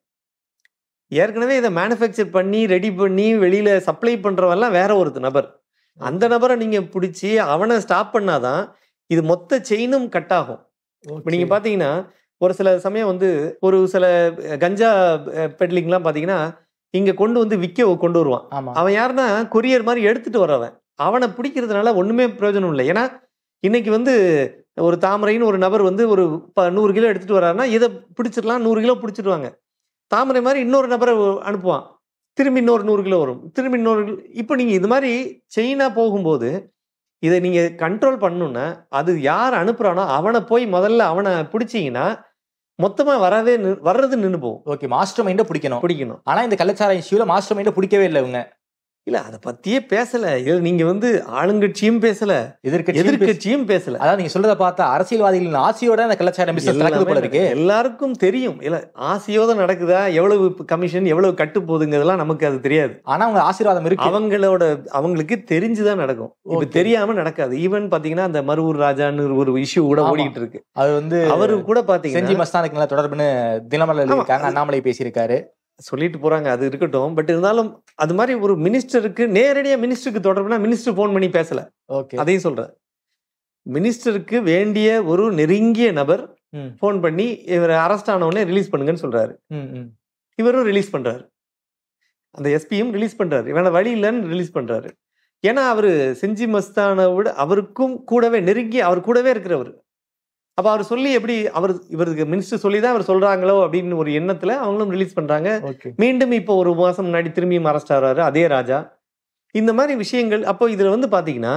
ஏற்கனவே இதை மேனுஃபேக்சர் பண்ணி ரெடி பண்ணி வெளியில சப்ளை பண்றவெல்லாம் வேற ஒரு நபர் அந்த நபரை நீங்க பிடிச்சி அவனை ஸ்டாப் பண்ணாதான் இது மொத்த செயினும் கட் ஆகும் இப்போ நீங்க Okay. பாத்தீங்கன்னா ஒரு சில சமயம் வந்து ஒரு சில கஞ்சா பெட்லிங்லாம் பாத்தீங்கன்னா இங்க கொண்டு வந்து விற்க கொண்டு வருவான் ஆமா அவன் யாருன்னா கொரியர் மாதிரி எடுத்துட்டு வரவன் அவனை பிடிக்கிறதுனால ஒண்ணுமே பிரயோஜனம் இல்லை ஏன்னா இன்னைக்கு வந்து ஒரு தாமரைன்னு ஒரு நபர் வந்து ஒரு ப- நூறு கிலோ எடுத்துட்டு வர்றாருன்னா இதை பிடிச்சிடலாம் நூறு கிலோ பிடிச்சிடுவாங்க தாமரை மாதிரி இன்னொரு நபரை அனுப்புவான் திரும்பி இன்னொரு நூறு கிலோ வரும் திரும்பி இன்னொரு கிலோ இப்போ நீங்க இது மாதிரி செயினா போகும்போது இதை நீங்க கண்ட்ரோல் பண்ணணும்னா அது யார் அனுப்புறானோ அவனை போய் முதல்ல அவனை பிடிச்சீங்கன்னா மொத்தமா வரவே நின்னு- வர்றது நின்று போகும் ஓகே மாஸ்டர் மைண்ட பிடிக்கணும் பிடிக்கணும் ஆனா இந்த கள்ளச்சாராய இஷ்யூல மாஸ்டர் மைண்ட பிடிக்கவே இல்லை இவங்க இல்ல அதை பத்தியே பேசல இதுல நீங்க வந்து ஆளுங்கட்சியும் பேசல எதிர்க்கட்சி எதிர்க்கட்சியும் பேசல அதாவது நீங்க சொல்றத பார்த்தா அரசியல்வாதிகளின் ஆசையோட அந்த கள்ளச்சாராயம் பிசினஸ் நடக்குது போல இருக்கு எல்லாமே எல்லாருக்கும் தெரியும் இல்ல ஆசையோட நடக்குதா எவ்வளவு கமிஷன் எவ்வளவு கட்டு போகுதுங்கிறதெல்லாம் நமக்கு அது தெரியாது ஆனா அவங்க ஆசீர்வாதம் இருக்கு அவங்களோட அவங்களுக்கு தெரிஞ்சுதான் நடக்கும் இப்ப Okay. தெரியாம நடக்காது ஈவன் பாத்தீங்கன்னா அந்த மருவூர் ராஜான்னு ஒரு இஷ்யூ கூட ஆமா. ஓடிட்டு இருக்கு அது வந்து அவரு கூட செஞ்சி பாத்தீங்கன்னா மஸ்தானுக்கு நல்ல தொடர்புன்னு தினமலர் ஆமா, இருக்காங்க அது- அண்ணாமலை பேசியிருக்காரு சொல்லிட்டு போறாங்க அது இருக்கட்டும் பட் இருந்தாலும் அது மாதிரி ஒரு மினிஸ்டருக்கு நேரடியா மினிஸ்டருக்கு தொடர்புனா மினிஸ்டர் ஃபோன் பண்ணி பேசல ஓகே அதையும் சொல்றேன் மினிஸ்டருக்கு வேண்டிய ஒரு நெருங்கிய நபர் ம். ஃபோன் பண்ணி இவர் அரெஸ்ட் ஆனவுடனே ரிலீஸ் பண்ணுங்கன்னு சொல்றாரு ம், ம். இவரும் ரிலீஸ் பண்றாரு அந்த எஸ்பியும் ரிலீஸ் பண்றாரு இவன வழி இல்லைன்னு ரிலீஸ் பண்றாரு ஏன்னா அவரு செஞ்சி மஸ்தானை விட அவருக்கும் கூடவே நெருங்கி அவர் கூடவே இருக்கிறவர் அப்ப அவர் சொல்லி எப்படி அவர் இவருக்கு மினிஸ்டர் சொல்லி தான் அவர் சொல்றாங்களோ அப்படின்னு ஒரு எண்ணத்துல அவங்களும் ரிலீஸ் பண்றாங்க ஓகே மீண்டும் இப்போ ஒரு மாசம் முன்னாடி திரும்பியும் அரெஸ்ட் ஆகிறாரு அதே ராஜா இந்த மாதிரி விஷயங்கள் அப்போ இதுல வந்து பாத்தீங்கன்னா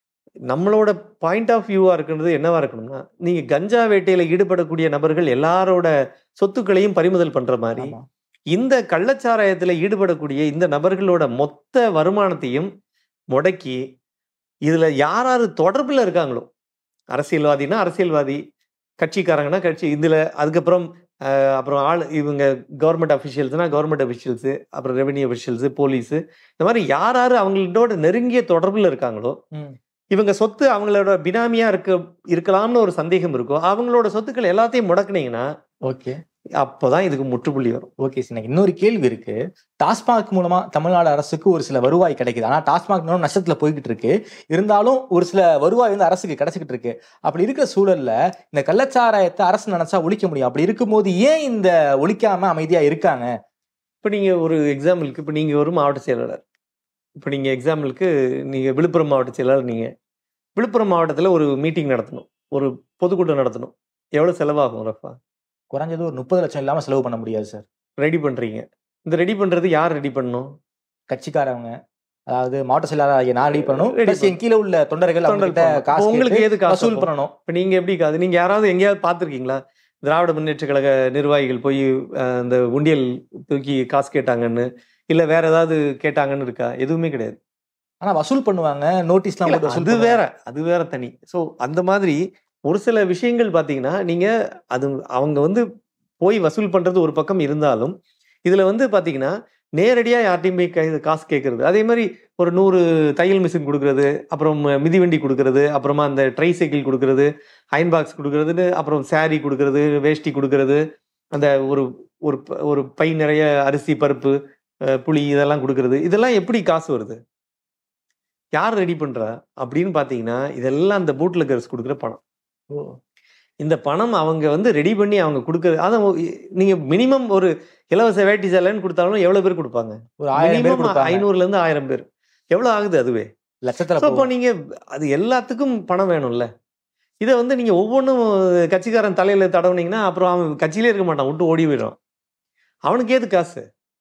நம்மளோட பாயிண்ட் ஆஃப் வியூவா இருக்கிறது என்னவா இருக்கணும்னா நீங்க கஞ்சா வேட்டையில ஈடுபடக்கூடிய நபர்கள் எல்லாரோட சொத்துக்களையும் பறிமுதல் பண்ற மாதிரி ஆமா. இந்த கள்ளச்சாராயத்துல ஈடுபடக்கூடிய இந்த நபர்களோட மொத்த வருமானத்தையும் முடக்கி இதுல யார் யாரு தொடர்புல இருக்காங்களோ அரசியல்வாதினா அரசியல்வாதி கட்சிக்காரங்கன்னா கட்சி இதுல அதுக்கப்புறம் அஹ், அப்புறம் ஆள் இவங்க கவர்மெண்ட் அஃபிஷியல்ஸ்னா கவர்மெண்ட் அஃபிஷியல்ஸ் அப்புறம் ரெவென்யூ அஃபிஷியல்ஸ் போலீஸ் இந்த மாதிரி யார் யாரு அவங்களோட நெருங்கிய தொடர்புல இருக்காங்களோ ம். இவங்க சொத்து அவங்களோட பினாமியா இருக்க இருக்கலாம்னு ஒரு சந்தேகம் இருக்கும் அவங்களோட சொத்துக்கள் எல்லாத்தையும் முடக்குனீங்கன்னா ஓகே அப்போதான் இதுக்கு முற்றுப்புள்ளி வரும் ஓகே சார் எனக்கு இன்னொரு கேள்வி இருக்கு டாஸ்மாக் மூலமா தமிழ்நாடு அரசுக்கு ஒரு சில வருவாய் கிடைக்குது ஆனா டாஸ்மாக் நிறுவனம் நஷ்டத்துல போய்கிட்டு இருக்கு இருந்தாலும் ஒரு சில வருவாய் வந்து அரசுக்கு கிடைச்சிக்கிட்டு இருக்கு அப்படி இருக்கிற சூழல்ல இந்த கள்ளச்சாராயத்தை அரசு நினைச்சா ஒழிக்க முடியும் அப்படி இருக்கும்போது ஏன் இந்த ஒழிக்காம அமைதியா இருக்காங்க இப்போ நீங்கள் ஒரு எக்ஸாம்பிளுக்கு இப்போ நீங்கள் ஒரு மாவட்ட செயலாளர் இப்போ நீங்கள் எக்ஸாம்பிளுக்கு நீங்கள் விழுப்புரம் மாவட்ட செயலாளர் நீங்கள் விழுப்புரம் மாவட்டத்தில் ஒரு மீட்டிங் நடத்தணும் ஒரு பொதுக்கூட்டம் நடத்தணும் எவ்வளோ செலவாகும் ரஃபா குறைஞ்சது ஒரு முப்பது லட்சம் இல்லாம செலவு பண்ண முடியாது சார் ரெடி பண்ணுறீங்க இந்த ரெடி பண்ணுறது யார் ரெடி பண்ணணும் கட்சிக்காரவங்க அதாவது மாவட்ட செயலாளர் ஆகிய நான் ரெடி பண்ணணும் Ready Plus என் கீழே உள்ள தொண்டர்கள் அவங்க கிட்ட தொண்டர் காசு உங்களுக்கு கேட்டு எது காசு வசூல் அப்போ? பண்ணணும் இப்போ நீங்கள் எப்படி காது நீங்கள் யாராவது எங்கேயாவது பார்த்துருக்கீங்களா திராவிட முன்னேற்ற கழக நிர்வாகிகள் போய் அஹ், இந்த உண்டியல் தூக்கி காசு கேட்டாங்கன்னு இல்லை வேற ஏதாவது கேட்டாங்கன்னு இருக்கா எதுவுமே கிடையாது ஆனா வசூல் பண்ணுவாங்க நோட்டீஸ்லாம் இல்ல, போட்டு வசூல் அது பண்ணுவாங்க. வேற அது வேற தனி ஸோ அந்த மாதிரி ஒரு சில விஷயங்கள் பார்த்தீங்கன்னா நீங்க அது அவங்க வந்து போய் வசூல் பண்றது ஒரு பக்கம் இருந்தாலும் இதுல வந்து பாத்தீங்கன்னா நேரடியா யார்ட்டையும் போய் கை- காசு கேட்கறது அதே மாதிரி ஒரு நூறு தையல் மிஷின் கொடுக்கறது அப்புறம் மிதிவண்டி கொடுக்கறது அப்புறமா அந்த ட்ரை சைக்கிள் கொடுக்கறது அயன் பாக்ஸ் கொடுக்கறதுன்னு அப்புறம் saree கொடுக்கறது வேஷ்டி கொடுக்கறது அந்த ஒரு ஒரு ப- ஒரு பை நிறைய அரிசி பருப்பு அஹ், புளி இதெல்லாம் கொடுக்கறது இதெல்லாம் எப்படி காசு வருது யார் ரெடி பண்றா அப்படின்னு பாத்தீங்கன்னா இதெல்லாம் அந்த பூட்ல கர்ஸ் கொடுக்குற பணம் ஓ. இந்த பணம் அவங்க வந்து ரெடி பண்ணி அவங்க கொடுக்கறது அதான் ஒ- நீங்க மினிமம் ஒரு இலவச வேட்டி சேலைன்னு கொடுத்தாலும் எவ்வளவு பேர் கொடுப்பாங்க ஒரு ஆயிரம் பேர் மினிமம் கொடுப்பாங்க ஐநூறுல இருந்து ஆயிரம் பேர் எவ்வளவு ஆகுது அதுவே லட்சத்துல ஸோ இப்போ போகும். நீங்க அது எல்லாத்துக்கும் பணம் வேணும்ல இதை வந்து நீங்க ஒவ்வொன்றும் கட்சிக்காரன் தலையில தடவுனீங்கன்னா அப்புறம் அவன் கட்சியிலே இருக்க மாட்டான் விட்டு ஓடி போயிடும் அவனுக்கு ஏது காசு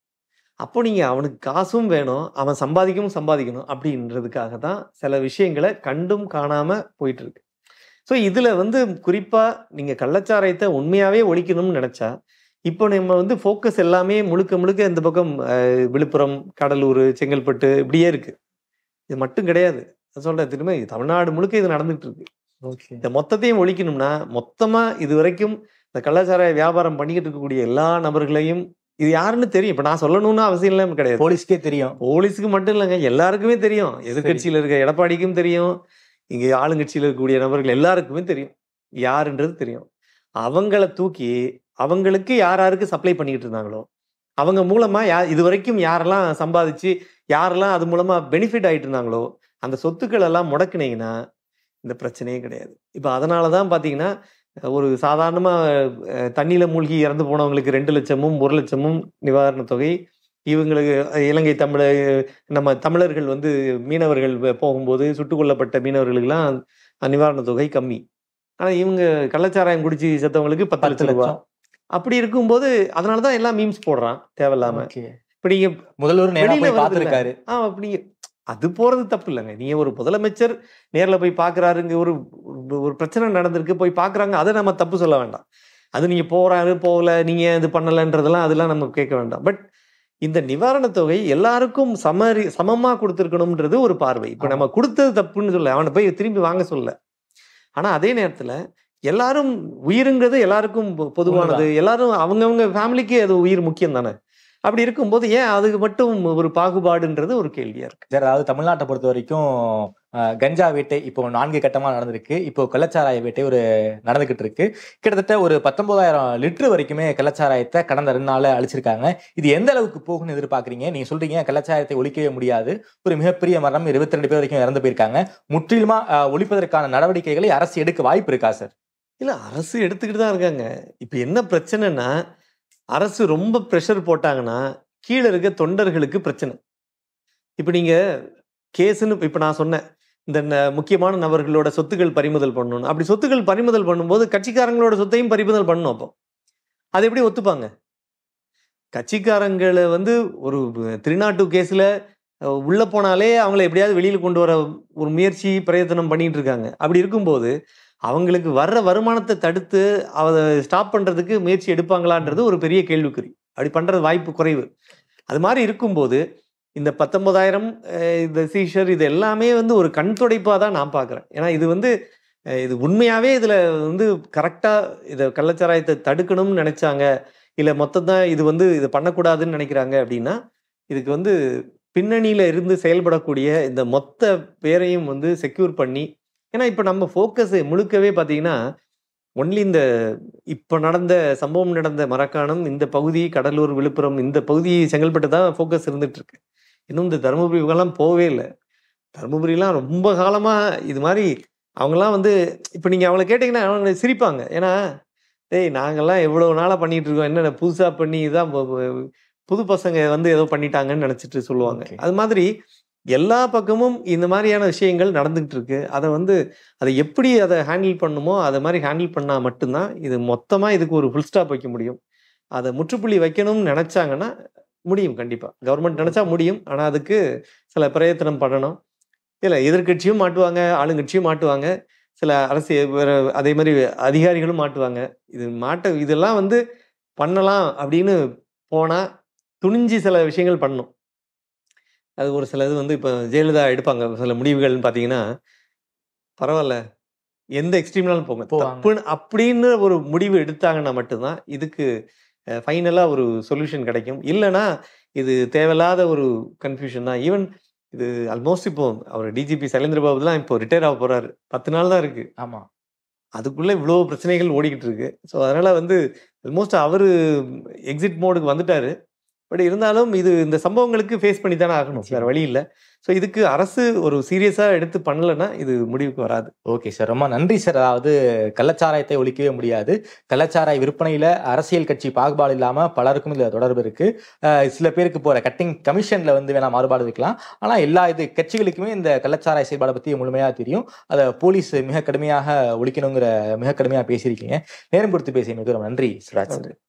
அப்போ நீங்க அவனுக்கு காசும் வேணும் அவன் சம்பாதிக்கவும் சம்பாதிக்கணும் அப்படின்றதுக்காக தான் சில விஷயங்களை கண்டும் காணாம போயிட்டு இருக்கு ஸோ இதுல வந்து குறிப்பா நீங்க கள்ளச்சாராயத்தை உண்மையாவே ஒழிக்கணும்னு நினைச்சா இப்போ நம்ம வந்து ஃபோக்கஸ் எல்லாமே முழுக்க முழுக்க இந்த பக்கம் அஹ், விழுப்புரம் கடலூர் செங்கல்பட்டு இப்படியே இருக்கு இது மட்டும் கிடையாது நான் சொல்றேன் திரும்ப இது தமிழ்நாடு முழுக்க இது நடந்துட்டு இருக்கு ஓகே இந்த மொத்தத்தையும் ஒழிக்கணும்னா மொத்தமா இது வரைக்கும் இந்த கள்ளச்சாராய வியாபாரம் பண்ணிக்கிட்டு இருக்கக்கூடிய எல்லா நபர்களையும் இது யாருன்னு தெரியும் இப்ப நான் சொல்லணும்னு அவசியம் இல்லாம கிடையாது போலீஸ்க்கே தெரியும் போலீஸுக்கு மட்டும் இல்லைங்க எல்லாருக்குமே தெரியும் எதிர்கட்சியில இருக்க எடப்பாடிக்கும் தெரியும் இங்க ஆளுங்கட்சியில இருக்கக்கூடிய நபர்கள் எல்லாருக்குமே தெரியும் யாருன்றது தெரியும் அவங்கள தூக்கி அவங்களுக்கு யார் யாருக்கு சப்ளை பண்ணிக்கிட்டு இருந்தாங்களோ அவங்க மூலமா யா இது வரைக்கும் யாரெல்லாம் சம்பாதிச்சு யாரெல்லாம் அது மூலமா பெனிஃபிட் ஆயிட்டு இருந்தாங்களோ அந்த சொத்துக்கள் எல்லாம் முடக்குனீங்கன்னா இந்த பிரச்சனையே கிடையாது இப்போ அதனால தான் பார்த்தீங்கன்னா ஒரு சாதாரணமா அஹ், தண்ணியில மூழ்கி இறந்து போனவங்களுக்கு ரெண்டு லட்சமும் ஒரு லட்சமும் நிவாரணத் தொகை இவங்களுக்கு அஹ், இலங்கை தமிழ நம்ம தமிழர்கள் வந்து மீனவர்கள் வ- போகும்போது சுட்டுக் கொல்லப்பட்ட மீனவர்களுக்கெல்லாம் அஹ், நிவாரணத் தொகை கம்மி ஆனா இவங்க கள்ளச்சாராயம் குடிச்சு செத்தவங்களுக்கு பத்து பத்து லட்சம் ரூபாய் லட்சம் அப்படி இருக்கும்போது அதனால தான் எல்லாம் மீம்ஸ் போடுறான் தேவையில்லாம ஓகே இப்ப நீங்க முதல்வர் நேரா வெளியில போய் வருதுல்ல. பார்த்திருக்காரு ஆ அப்படி அது போறது தப்பு இல்லைங்க நீங்க ஒரு முதலமைச்சர் நேர்ல போய் பாக்குறாருங்க ஒரு ஒரு பிரச்சனை நடந்திருக்கு போய் பாக்குறாங்க அதை நம்ம தப்பு சொல்ல வேண்டாம் அது நீங்க போறாரு போகல நீங்க இது பண்ணலன்றதெல்லாம் அதெல்லாம் நம்ம கேட்க வேண்டாம் பட் இந்த நிவாரணத் தொகை எல்லாருக்கும் சமரி சமமா கொடுத்துருக்கணும்ன்றது ஒரு பார்வை இப்ப நம்ம கொடுத்தது தப்புன்னு சொல்ல அவனை போய் திரும்பி வாங்க சொல்ல ஆனா அதே நேரத்துல எல்லாரும் உயிருங்கிறது எல்லாருக்கும் பொ- பொதுவானது எல்லாரும் அவங்கவங்க ஃபேமிலிக்கு அது உயிர் முக்கியம் தானே அப்படி இருக்கும்போது ஏன் அதுக்கு மட்டும் ஒரு பாகுபாடுன்றது ஒரு கேள்வியா இருக்கு சார் அதாவது தமிழ்நாட்டை பொறுத்த வரைக்கும் அஹ், கஞ்சா வேட்டை இப்போ நான்கு கட்டமா நடந்திருக்கு இப்போ கள்ளச்சாராய வேட்டை ஒரு நடந்துகிட்டு இருக்கு கிட்டத்தட்ட ஒரு பத்தொன்பதாயிரம் லிட்டர் வரைக்குமே கள்ளச்சாராயத்தை கடந்த ரெண்டு நாள்ல அழிச்சிருக்காங்க இது எந்த அளவுக்கு போகும்னு எதிர்பார்க்கறீங்க நீங்க சொல்றீங்க கள்ளச்சாராயத்தை ஒழிக்கவே முடியாது ஒரு மிகப்பெரிய மரணம் இருபத்தி ரெண்டு பேர் வரைக்கும் இறந்து போயிருக்காங்க முற்றிலுமா அஹ், ஒழிப்பதற்கான நடவடிக்கைகளை அரசு எடுக்க வாய்ப்பு இருக்கா சார் இல்ல அரசு எடுத்துக்கிட்டு தான் இருக்காங்க இப்ப என்ன பிரச்சனைனா அரசு ரொம்ப ப்ரெஷர் போட்டாங்கன்னா கீழே இருக்க தொண்டர்களுக்கு பிரச்சனை இப்ப நீங்க கேஸ்ன்னு இப்ப நான் சொன்னேன் இந்த ந- முக்கியமான நபர்களோட சொத்துக்கள் பறிமுதல் பண்ணணும் அப்படி சொத்துக்கள் பறிமுதல் பண்ணும்போது கட்சிக்காரங்களோட சொத்தையும் பறிமுதல் பண்ணணும் அப்போ அது எப்படி ஒத்துப்பாங்க கட்சிக்காரங்களை வந்து ஒரு த்ரீ நாட் டூ கேஸில் உள்ளே போனாலே அவங்கள எப்படியாவது வெளியில் கொண்டு வர ஒரு முயற்சி பிரயத்தனம் பண்ணிட்டு இருக்காங்க அப்படி இருக்கும்போது அவங்களுக்கு வர்ற வருமானத்தை தடுத்து அதை ஸ்டாப் பண்ணுறதுக்கு முயற்சி எடுப்பாங்களான்றது ஒரு பெரிய கேள்விக்குறி அப்படி பண்ணுறது வாய்ப்பு குறைவு அது மாதிரி இருக்கும்போது இந்த பத்தொன்பதாயிரம் இந்த சீஷர் இது எல்லாமே வந்து ஒரு கண் துடைப்பாக தான் நான் பார்க்குறேன் ஏன்னா இது வந்து அஹ், இது உண்மையாகவே இதில் வந்து கரெக்டாக இதை கள்ளச்சாராயத்தை தடுக்கணும்னு நினச்சாங்க இல்லை மொத்தம் தான் இது வந்து இது பண்ணக்கூடாதுன்னு நினைக்கிறாங்க அப்படின்னா இதுக்கு வந்து பின்னணியில் இருந்து செயல்படக்கூடிய இந்த மொத்த பேரையும் வந்து செக்யூர் பண்ணி ஏன்னா இப்போ நம்ம ஃபோக்கஸ் முழுக்கவே பார்த்தீங்கன்னா ஒன்லி இந்த இப்போ நடந்த சம்பவம் நடந்த மரக்காணம் இந்த பகுதி கடலூர் விழுப்புரம் இந்த பகுதி செங்கல்பட்டு தான் ஃபோக்கஸ் இருந்துட்டு இருக்கு இன்னும் இந்த தருமபுரி இவங்கெல்லாம் போகவே இல்லை தருமபுரிலாம் ரொம்ப காலமாக இது மாதிரி அவங்கெல்லாம் வந்து இப்போ நீங்கள் அவங்கள கேட்டிங்கன்னா அவங்க சிரிப்பாங்க ஏன்னா டேய் நாங்கெல்லாம் எவ்வளோ நாளாக பண்ணிட்டு இருக்கோம் என்ன புதுசாக பண்ணி இதான் ப- ப- புது பசங்க வந்து ஏதோ பண்ணிட்டாங்கன்னு நினச்சிட்டு சொல்லுவாங்க Okay. அது மாதிரி எல்லா பக்கமும் இந்த மாதிரியான விஷயங்கள் நடந்துகிட்டு இருக்கு அதை வந்து அதை எப்படி அதை ஹேண்டில் பண்ணுமோ அதை மாதிரி ஹேண்டில் பண்ணால் மட்டும்தான் இது மொத்தமாக இதுக்கு ஒரு ஃபுல் ஸ்டாப் வைக்க முடியும் அதை முற்றுப்புள்ளி வைக்கணும்னு நினச்சாங்கன்னா முடியும் கண்டிப்பாக கவர்மெண்ட் நினச்சா முடியும் ஆனால் அதுக்கு சில பிரயத்தனம் பண்ணணும் இல்லை எதிர்க்கட்சியும் மாட்டுவாங்க ஆளுங்கட்சியும் மாட்டுவாங்க சில அரசியல் வேற அதே மாதிரி அதிகாரிகளும் மாட்டுவாங்க இது மாட்ட இதெல்லாம் வந்து பண்ணலாம் அப்படின்னு போனால் துணிஞ்சு சில விஷயங்கள் பண்ணணும் அது ஒரு சில இது வந்து இப்போ ஜெயலலிதா எடுப்பாங்க சில முடிவுகள்னு பார்த்தீங்கன்னா பரவாயில்ல எந்த எக்ஸ்ட்ரீம்னாலும் போங்க போவாங்க. தப்புன்னு அப்படின்னு ஒரு முடிவு எடுத்தாங்கன்னா மட்டும்தான் இதுக்கு ஃபைனலாக ஒரு சொல்யூஷன் கிடைக்கும் இல்லைன்னா இது தேவையில்லாத ஒரு கன்ஃபியூஷன் தான் ஈவன் இது ஆல்மோஸ்ட் இப்போ அவர் டிஜிபி சைலேந்திர பாபுலாம் இப்போ ரிட்டையர் ஆக போறாரு பத்து நாள் தான் இருக்கு ஆமா அதுக்குள்ள இவ்வளோ பிரச்சனைகள் ஓடிக்கிட்டு இருக்கு ஸோ அதனால வந்து ஆல்மோஸ்ட் அவர் எக்ஸிட் மோடுக்கு வந்துட்டாரு பட் இருந்தாலும் இது இந்த சம்பவங்களுக்கு ஃபேஸ் பண்ணி தானே ஆகணும் வேற வழி இல்லை ஸோ இதுக்கு அரசு ஒரு சீரியஸாக எடுத்து பண்ணலைன்னா இது முடிவுக்கு வராது ஓகே சார் ரொம்ப நன்றி சார் அதாவது கள்ளச்சாராயத்தை ஒழிக்கவே முடியாது கள்ளச்சாராய விற்பனையில அரசியல் கட்சி பாகுபாடு இல்லாம பலருக்கும் இதுல தொடர்பு இருக்கு அஹ் சில பேருக்கு போற கட்டிங் கமிஷன்ல வந்து வேணா மாறுபாடு இருக்கலாம் ஆனா எல்லா இது கட்சிகளுக்குமே இந்த கள்ளச்சாராய செயல்பாடை பத்தி முழுமையா தெரியும் அதை போலீஸ் மிக கடுமையாக ஒழிக்கணுங்கிற மிக கடுமையாக பேசியிருக்கீங்க நேரம் கொடுத்து பேசிய மிக நன்றி சுராஜ் நன்றி.